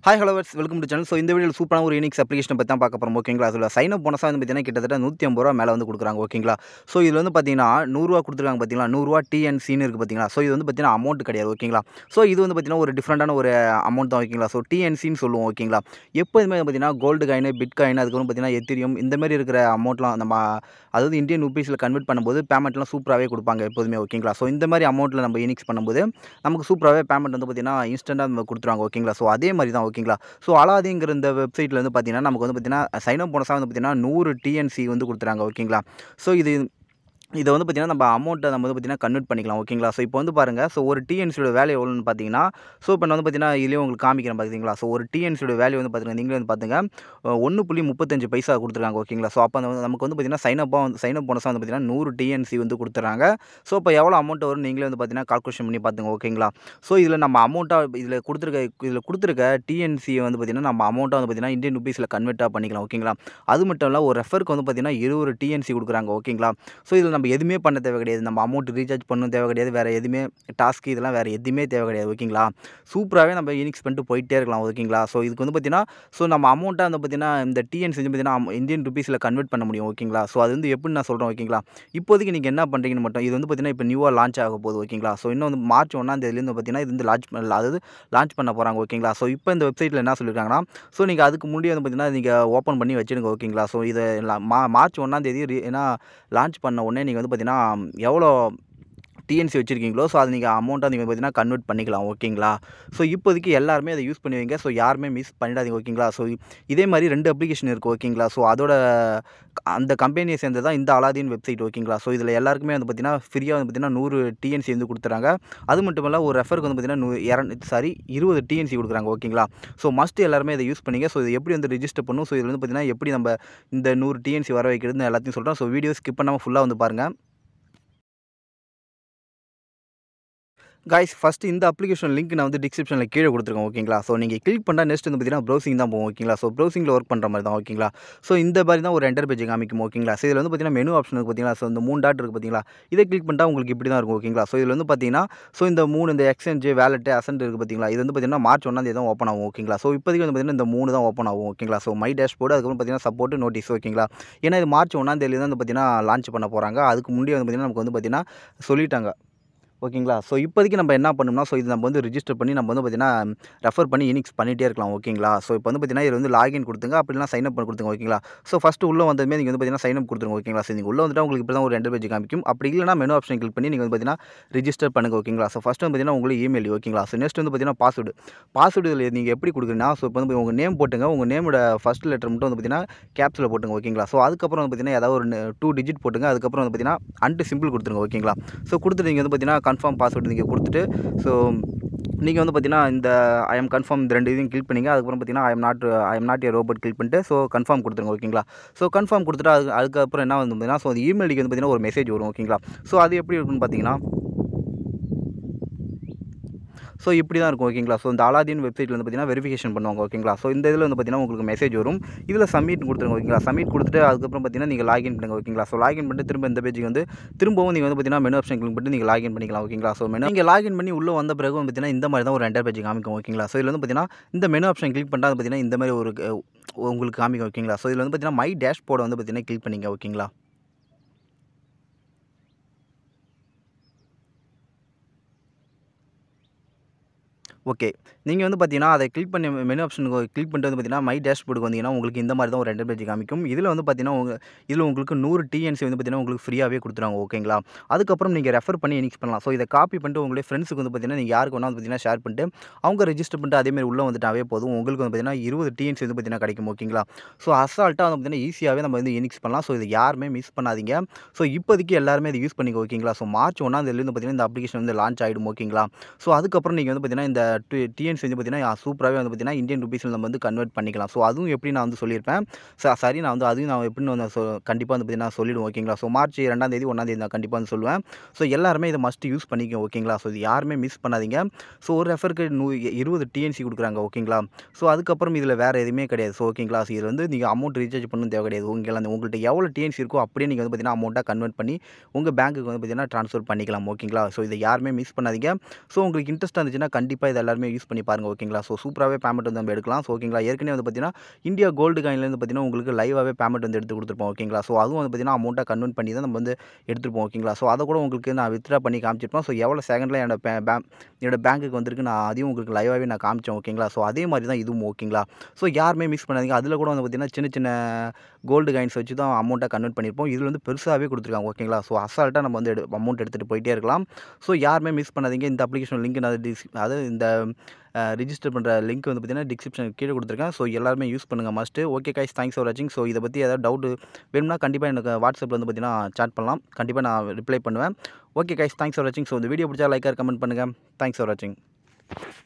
hi hello welcome to channel so இந்த வீடியோவில் சூப்பரான ஒரு யூனிக்ஸ் அப்ளிகேஷனை பற்றி தான் பார்க்க போகிறோம் ஓகேங்களா அதில் சைன் அப் போனஸாக வந்து பார்த்தீங்கன்னா கிட்டத்தட்ட நூற்றி ஐம்பது ரூபா மேலே வந்து கொடுக்குறாங்க ஓகேங்களா ஸோ இதில் வந்து பார்த்தீங்கன்னா நூறுரூவா கொடுத்துருக்காங்க பார்த்தீங்களா நூறுரூவா டிஎன்சின்னு இருக்குது பார்த்தீங்களா ஸோ இது வந்து பார்த்தீங்கன்னா அமௌண்ட் கிடையாது ஓகேங்களா ஸோ இது வந்து பார்த்தீங்கன்னா ஒரு டிஃப்ரெண்டான ஒரு அமௌண்ட் தான் ஓகேங்களா ஸோ டிஎன்சின்னு சொல்லுவோம் ஓகேங்களா எப்போதுமே பார்த்தீங்கன்னா கோல்டு காயின் பிட் காயின் அதுக்கப்புறம் பார்த்தீங்கன்னா எத்திரியம் இந்த மாதிரி இருக்கிற அமௌண்ட்லாம் நம்ம அதாவது இந்தியன் ருபீஸில் கன்வெர்ட் பண்ணும்போது பேமெண்ட்லாம் சூப்பராகவே கொடுப்பாங்க எப்போதுமே ஓகேங்களா ஸோ இந்த மாதிரி அமௌண்ட்டில் நம்ம யூனிக்ஸ் பண்ணும்போது நமக்கு சூப்பராகவே பேமெண்ட் வந்து பார்த்தீங்கன்னா இன்ஸ்டண்ட்டாக நம்ம கொடுத்துருவாங்க ஓகேங்களா ஸோ அதே மாதிரி தான் ஓகேங்களா ஸோ அலாதிங்கிற இந்த வெப்சைட்டில் வந்து பார்த்தீங்கன்னா நமக்கு வந்து பார்த்தீங்கன்னா சைன் அப் போனஸாக வந்து பார்த்தீங்கன்னா நூறு டிஎன்சி வந்து கொடுத்துறாங்க ஓகேங்களா ஸோ இது இதை வந்து பார்த்தீங்கன்னா நம்ம அமௌண்ட்டை நம்ம வந்து பார்த்தீங்கன்னா கன்வெர்ட் பண்ணிக்கலாம் ஓகேங்களா ஸோ இப்போ வந்து பாருங்கள் ஸோ ஒரு டிஎன்சியோட வேல்யூ எவ்வளோன்னு பார்த்தீங்கன்னா ஸோ இப்போ நான் வந்து பார்த்தீங்கன்னா இதுலேயும் உங்களுக்கு காமிக்கிறேன் பார்த்தீங்களா ஸோ ஒரு டிஎன்சியோட வேல்யூ வந்து பார்த்தீங்கன்னா நீங்களே வந்து பார்த்துங்க ஒன்று புள்ளி முப்பத்தஞ்சு பைசா கொடுத்துருக்காங்க ஓகேங்களா ஸோ அப்போ அந்த வந்து நமக்கு வந்து பார்த்தீங்கன்னா சைன் அப்பாக வந்து சைன் அப் போனஸாக வந்து பார்த்தீங்கன்னா நூறு டிஎன்சி வந்து கொடுத்துறாங்க ஸோ இப்போ எவ்வளோ அமௌண்ட் வரும் நீங்களே வந்து பார்த்தீங்கன்னா கால்குலேஷன் பண்ணி பார்த்துங்க ஓகேங்களா ஸோ இதில் நம்ம அமௌண்ட்டாக இதில் கொடுத்துருக்க இதில் கொடுத்துருக்க டிஎன்சி வந்து பார்த்தீங்கன்னா நம்ம அமௌண்ட்டாக வந்து பார்த்தீங்கன்னா இந்தியன் ருபீஸில் கன்வெர்ட்டாக பண்ணிக்கலாம் ஓகேங்களா அது மட்டும் இல்லை ஒரு ரெஃபருக்கு வந்து பார்த்தீங்கன்னா இருபது டிஎன்சி கொடுக்குறாங்க ஓகேங்களா ஸோ இதில் நம்ம எதுவுமே பண்ண தேவை கிடையாது நம்ம அமௌண்ட் ரீசார்ஜ் பண்ணணும் தேவை கிடையாது வேறு எதுவுமே டாஸ்க் இதெல்லாம் வேறு எதுவுமே தேவை கிடையாது ஓகேங்களா சூப்பராகவே நம்ம யூனிக்ஸ் பண்ணிட்டு போயிட்டே இருக்கலாம் ஓகேங்களா ஸோ இதுக்கு வந்து பார்த்தீங்கன்னா ஸோ நம்ம அமௌண்ட்டாக வந்து பார்த்தீங்கன்னா இந்த டிஎன்சி வந்து பார்த்தீங்கன்னா இந்தியன் ருபீஸில் கன்வெர்ட் பண்ண முடியும் ஓகேங்களா ஸோ அது வந்து எப்படி நான் சொல்கிறேன் ஓகேங்களா இப்போதைக்கு நீங்கள் என்ன பண்ணுறீங்கன்னு மட்டும் இது வந்து பார்த்தீங்கன்னா இப்போ நியூவாக லான்ச் ஆக போகுது ஓகேங்களா ஸோ இன்னும் வந்து மார்ச் ஒன்றாம் தேதியிலேருந்து பார்த்தீங்கன்னா இது வந்து லான்ச் பண்ணல அதாவது லான்ச் பண்ண போகிறாங்க ஓகேங்களா ஸோ இப்போ இந்த வெப்சைட்டில் என்ன சொல்லியிருக்காங்கன்னா ஸோ நீங்கள் அதுக்கு முன்னாடி வந்து பார்த்தீங்கன்னா நீங்கள் ஓப்பன் பண்ணி வச்சுடுங்க ஓகேங்களா ஸோ இதை மா மார்ச் ஒன்றாம் தேதி ரீ- ஏன்னா லான்ச் பண்ண உடனே நீங்கள் வந்து பார்த்தீங்கன்னா எவ்வளோ டிஎன்சி வச்சுருக்கீங்களோ ஸோ அதை நீங்கள் அமௌண்ட்டாக நீங்கள் பார்த்தீங்கன்னா கன்வெர்ட் பண்ணிக்கலாம் ஓகேங்களா ஸோ இப்போதைக்கு எல்லாருமே அதை யூஸ் பண்ணுவீங்க ஸோ யாருமே மிஸ் பண்ணிடாதீங்க ஓகேங்களா ஸோ இதே மாதிரி ரெண்டு அப்ளிகேஷன் இருக்குது ஓகேங்களா ஸோ அதோட அந்த கம்பெனியை சேர்ந்து தான் இந்த அலாதீன் வெப்சைட் ஓகேங்களா ஸோ இதில் எல்லாருக்குமே வந்து பார்த்தீங்கன்னா ஃப்ரீயாக வந்து பார்த்தீங்கன்னா நூறு டிஎன்சி வந்து கொடுத்துறாங்க அது மட்டும் இல்லை ஒரு ரெஃபருக்கு வந்து பார்த்தீங்கன்னா நூ இரநூ சாரி இருபது டிஎன்சி கொடுக்குறாங்க ஓகேங்களா ஸோ மஸ்ட் எல்லாருமே இதை யூஸ் பண்ணிங்க ஸோ இது எப்படி வந்து ரிஜிஸ்டர் பண்ணும் ஸோ இதில் வந்து பார்த்தீங்கன்னா எப்படி நம்ம இந்த நூறு டிஎன்சி வர வைக்கிறதுன்னு எல்லாத்தையும் சொல்கிறோம் ஸோ வீடியோ ஸ்கிப் பண்ணாமல் ஃபுல்லாக வந்து பாருங்கள் காய்ஸ் ஃபஸ்ட்டு இந்த அப்ளிகேஷன் லிங்க் நான் வந்து டிஸ்கிரிப்ஷனில் கீழே கொடுத்துருக்கேன் ஓகேங்களா ஸோ நீங்கள் கிளிக் பண்ணால் நெக்ஸ்ட் வந்து பார்த்தீங்கன்னா ப்ரௌசிங் தான் போகும் ஓகேங்களா ஸோ ப்ரௌசிங்கில் ஒர்க் பண்ணுற மாதிரி தான் ஓகேங்களா ஸோ இந்த மாதிரி தான் ஒரு என்டர் பேஜ் காமிக்கும் ஓகேங்களா ஸோ இதில் வந்து பார்த்தீங்கன்னா மெனு ஆப்ஷன் இருக்குது பார்த்தீங்களா ஸோ இந்த மூணு டாட் இருக்குது பார்த்தீங்களா இதை கிளிக் பண்ணிட்டா உங்களுக்கு இப்படி தான் இருக்கும் ஓகேங்களா ஸோ இதில் வந்து பார்த்தீங்கன்னா ஸோ இந்த மூணு இந்த எக்ஸ்சேஞ்ச் வேலெட் அசன்ட் இருக்குது பார்த்தீங்களா இது வந்து பார்த்தீங்கன்னா மார்ச் ஒன்றாம் தேதி தான் ஓப்பன் ஆகும் ஓகேங்களா ஸோ இப்போதைக்கு வந்து பார்த்தீங்கன்னா இந்த மூணு தான் ஓப்பன் ஆகும் ஓகேங்களா ஸோ மை டேஷ்போர்டு அதுக்கப்புறம் பார்த்தீங்கன்னா சப்போர்ட் நோட்டீஸ் ஓகேங்களா ஏன்னா இது மார்ச் ஒன்றாம் தேதி தான் வந்து பார்த்தீங்கன்னா லான்ச் பண்ண போகிறாங்க அதுக்கு முன்னாடி வந்து பார்த்தீங்கன்னா நமக்கு வந்து பார்த்தீங்கன்னா சொல்லிட்டாங்க ஓகேங்களா ஸோ இப்போதைக்கு நம்ம என்ன பண்ணோம்னா ஸோ இது நம்ம வந்து ரிஜிஸ்டர் பண்ணி நம்ம வந்து பார்த்தீங்கன்னா ரெஃபர் பண்ணி இனிக்ஸ் பண்ணிகிட்டே இருக்கலாம் ஓகேங்களா ஸோ இப்போ வந்து பார்த்தீங்கன்னா இது வந்து லாகின் கொடுத்துங்க அப்படிலாம் சைன் அப் பண்ணி கொடுத்துங்க ஓகேங்களா ஸோ ஃபஸ்ட்டு உள்ளே வந்ததுமே நீங்கள் வந்து பார்த்தீங்கன்னா சைன் அப் கொடுத்துருங்க ஓகேங்களா ஸோ நீங்கள் உள்ளே வந்துட்டு உங்களுக்கு இப்படி தான் ஒரு ரெண்டு பேஜ் காமிக்கும் அப்படி இல்லைனா மெனு ஆப்ஷன் கிளிக் பண்ணி நீங்கள் வந்து பார்த்தீங்கன்னா ரிஜிஸ்டர் பண்ணுங்க ஓகேங்களா ஸோ ஃபஸ்ட்டு வந்து பார்த்தீங்கன்னா உங்களுக்கு இமெயில் ஓகேங்களா ஸோ நெக்ஸ்ட் வந்து பார்த்தீங்கன்னா பாஸ்வேர்டு பாஸ்வேர்டு இதில் நீங்கள் எப்படி கொடுக்குறீங்கன்னா ஸோ இப்போ வந்து உங்கள் நேம் போட்டுங்க உங்கள் நேமோட ஃபஸ்ட் லெட்டர் மட்டும் வந்து பார்த்தீங்கன்னா கேப்ஸில் போட்டுங்க ஓகேங்களா ஸோ அதுக்கப்புறம் வந்து பார்த்தீங்கன்னா ஏதாவது ஒரு டூ டிஜிட் போட்டுங்க அதுக்கப்புறம் வந்து பார்த்தீங்கன்னா அன்ட்டு சிம்பிள் கொடுத்துருங்க ஓகேங்களா ஸோ கொடுத்துட்டு நீங்கள் வந்து பார்த்தீங்கன்னா கன்ஃபார்ம் பாஸ்வேர்டு நீங்கள் கொடுத்துட்டு ஸோ நீங்கள் வந்து பார்த்தீங்கன்னா இந்த ஐ எம் கன்ஃபார்ம் இந்த ரெண்டு இதையும் கிளிக் பண்ணிங்க அதுக்கப்புறம் பார்த்தீங்கன்னா I am not I am not a robot click பண்ணிட்டு ஸோ கன்ஃபார்ம் கொடுத்துருங்க ஓகேங்களா ஸோ கன்ஃபார்ம் கொடுத்துட்டு அது அதுக்கப்புறம் என்ன வந்து பார்த்தீங்கன்னா ஸோ அது இமெயிலுக்கு வந்து பார்த்தீங்கன்னா ஒரு மெசேஜ் வரும் ஓகேங்களா ஸோ அது எப்படி இருக்குன்னு பார்த்தீங்கன்னா ஸோ இப்படி தான் இருக்கும் ஓகேங்களா ஸோ இந்த அலாதீன் வெப்சைட்டில் வந்து பார்த்தீங்கன்னா வெரிஃபிகேஷன் பண்ணுவாங்க ஓகேங்களா ஸோ இந்த இதில் வந்து பார்த்தீங்கன்னா உங்களுக்கு மெசேஜ் வரும் இதில் சப்மிட் கொடுத்துருங்க ஓகேங்களா சப்மிட் கொடுத்துட்டு அதுக்கப்புறம் பார்த்தீங்கன்னா நீங்கள் லாகின் பண்ணுங்க ஓகேங்களா ஸோ லாகின் பண்ணிட்டு திரும்ப இந்த பேஜுக்கு வந்து திரும்பவும் நீங்கள் வந்து பார்த்தீங்கன்னா மெனு ஆப்ஷன் கிளிக் பண்ணிட்டு நீங்கள் லாகின் பண்ணிக்கலாம் ஓகேங்களா ஸோ மெனு நீங்கள் லாகின் பண்ணி உள்ளே வந்த பிறகு வந்து பார்த்தீங்கன்னா இந்த மாதிரி தான் ஒரு ரெண்டர் பேஜ் காமிக்கும் ஓகேங்களா ஸோ இதில் வந்து பார்த்தீங்கன்னா இந்த மெனு ஆப்ஷன் கிளிக் பண்ணிட்டா வந்து பார்த்தீங்கன்னா இந்த மாதிரி ஒரு அஹ், உங்களுக்கு காமிக்கும் ஓகேங்களா ஸோ இதில் வந்து பார்த்தீங்கன்னா மை டேஷ்போர்டை வந்து பார்த்தீங்கன்னா கிளிக் பண்ணிங்க ஓகேங்களா ஓகே நீங்கள் வந்து பார்த்தீங்கன்னா அதை கிளிக் பண்ணி மெனு ஆப்ஷனுக்கு கிளிக் பண்ணிட்டு வந்து பார்த்தீங்கன்னா மை டேஷ்போர்டுக்கு வந்தீங்கன்னா உங்களுக்கு இந்த மாதிரி தான் ஒரு ரெண்டு பேஜ் காமிக்கும் இதில் வந்து பார்த்தீங்கன்னா உங்க இதில் உங்களுக்கு நூறு டிஎன்சி வந்து பார்த்தீங்கன்னா உங்களுக்கு ஃப்ரீயாகவே கொடுத்துருவாங்க ஓகேங்களா அதுக்கப்புறம் நீங்கள் ரெஃபர் பண்ணி இனிக்ஸ் பண்ணலாம் ஸோ இதை காப்பி பண்ணிட்டு உங்களுடைய ஃப்ரெண்ட்ஸுக்கு வந்து பார்த்தீங்கன்னா நீங்கள் யாருக்கு வேணால் வந்து பார்த்தீங்கன்னா ஷேர் பண்ணிட்டு அவங்க ரெஜிஸ்டர் பண்ணிட்டு அதேமாதிரி உள்ளே வந்துட்டாவே போதும் உங்களுக்கு வந்து பார்த்தீங்கன்னா இருபது டிஎன்சி வந்து பார்த்தீங்கன்னா கிடைக்கும் ஓகேங்களா ஸோ அசால்ட்டாக வந்து பார்த்தீங்கன்னா ஈஸியாகவே நம்ம வந்து இனிக்ஸ் பண்ணலாம் ஸோ இதை யாருமே மிஸ் பண்ணாதீங்க ஸோ இப்போதைக்கு எல்லாருமே இதை யூஸ் பண்ணிக்க ஓகேங்களா ஸோ மார்ச் ஒன்றாம் தேதியிலேருந்து பார்த்தீங்கன்னா இந்த அப்ளிகேஷன் வந்து லான்ச் ஆகிடும் ஓகேங்களா ஸோ அதுக்கப்புறம் நீங்கள் வந்து பார்த்தீங்கன்னா இந்த டிஎன்சி வந்து பார்த்தீங்கன்னா சூப்பராகவே வந்து பார்த்தீங்கன்னா இந்தியன் ருபீஸில் நம்ம வந்து கன்வெர்ட் பண்ணிக்கலாம் ஸோ அதுவும் எப்படி நான் வந்து சொல்லியிருப்பேன் ச சரி நான் வந்து அதையும் நான் எப்படின்னு வந்து சொ கண்டிப்பாக வந்து பார்த்தீங்கன்னா சொல்லிடுவோம் ஓகேங்களா ஸோ மார்ச் ரெண்டாம் தேதி ஒன்றாம் தேதி நான் கண்டிப்பாக வந்து சொல்லுவேன் ஸோ எல்லாருமே இதை மஸ்ட் யூஸ் பண்ணிக்க ஓகேங்களா ஸோ இது யாருமே மிஸ் பண்ணாதீங்க ஸோ ஒரு ரெஃபருக்கு நூ இருபது டிஎன்சி கொடுக்குறாங்க ஓகேங்களா ஸோ அதுக்கப்புறம் இதில் வேறு எதுவுமே கிடையாது ஸோ ஓகேங்களா ஸோ இது வந்து நீங்கள் அமௌண்ட் ரீசார்ஜ் பண்ணணும் தேவை கிடையாது உங்களை அந்த உங்கள்கிட்ட எவ்வளோ டிஎன்சி இருக்கோ அப்படியே நீங்கள் வந்து பார்த்தீங்கன்னா அமௌண்ட்டாக கன்வெர்ட் பண்ணி உங்கள் பேங்க்குக்கு வந்து பார்த்தீங்கன்னா ட்ரான்ஸ்ஃபர் பண்ணிக்கலாம் ஓகேங்களா ஸோ இதை யாருமே மிஸ் பண்ணாதீங்க ஸோ உங்களுக்கு இன்ட்ரெஸ்ட் இருந்துச்சுன்னா கண்டிப்பாக இதை எல்லாருமே யூஸ் பண்ணி பாருங்கள் ஓகேங்களா ஸோ சூப்பராகவே பேமெண்ட் வந்து நம்ம எடுக்கலாம் ஸோ ஓகேங்களா ஏற்கனவே வந்து பார்த்தீங்கன்னா இந்தியா கோல்டு காயின்லேருந்து பார்த்தீங்கன்னா உங்களுக்கு லைவாகவே பேமெண்ட் வந்து எடுத்து கொடுத்துருப்போம் ஓகேங்களா ஸோ அதுவும் வந்து பார்த்தீங்கன்னா அமௌண்ட்டாக கன்வெர்ட் பண்ணி தான் நம்ம வந்து எடுத்துருப்போம் ஓகேங்களா ஸோ அதை கூட உங்களுக்கு நான் வித்ட்ரா பண்ணி காமிச்சிருப்போம் ஸோ எவ்வளோ செகண்டில் என்னோட பே பேங்க் என்னோட பேங்க்குக்கு வந்திருக்கு நான் அதையும் உங்களுக்கு லைவாகவே நான் காமிச்சேன் ஓகேங்களா ஸோ அதே மாதிரி தான் இதுவும் ஓகேங்களா ஸோ யாருமே மிஸ் பண்ணாதீங்க அதில் கூட வந்து பார்த்தீங்கன்னா சின்ன சின்ன கோல்டு காயின்ஸ் வச்சு தான் அமௌண்ட்டாக கன்வெர்ட் பண்ணியிருப்போம் இதில் வந்து பெருசாகவே கொடுத்துருக்காங்க ஓகேங்களா ஸோ அசால்ட்டாக நம்ம வந்து எடு அமௌண்ட் எடுத்துகிட்டு போயிட்டே இருக்கலாம் ஸோ யாருமே மிஸ் பண்ணாதீங்க இந்த அப்ளிகேஷன் லிங்க் நான் டிஸ் அதாவது இந்த ரிஜிஸ்டர் பண்ணுற லிங்க் வந்து பார்த்தீங்கன்னா டிஸ்கிரிப்ஷன் கீழே கொடுத்துருக்கேன் ஸோ எல்லாருமே யூஸ் பண்ணுங்கள் must okay guys thanks for வாட்சிங் ஸோ இதை பற்றி ஏதாவது டவுட் வேணும்னா கண்டிப்பாக எனக்கு வாட்ஸ்அப்பில் வந்து பார்த்தீங்கன்னா சாட் பண்ணலாம் கண்டிப்பாக நான் ரிப்ளை பண்ணுவேன் ஓகே கைஸ் தேங்க்ஸ் ஃபார் வாட்சிங் ஸோ இந்த வீடியோ பிடிச்சா லைக்காக கமெண்ட் பண்ணுங்கள் தேங்க்ஸ் ஃபார் வாட்சிங்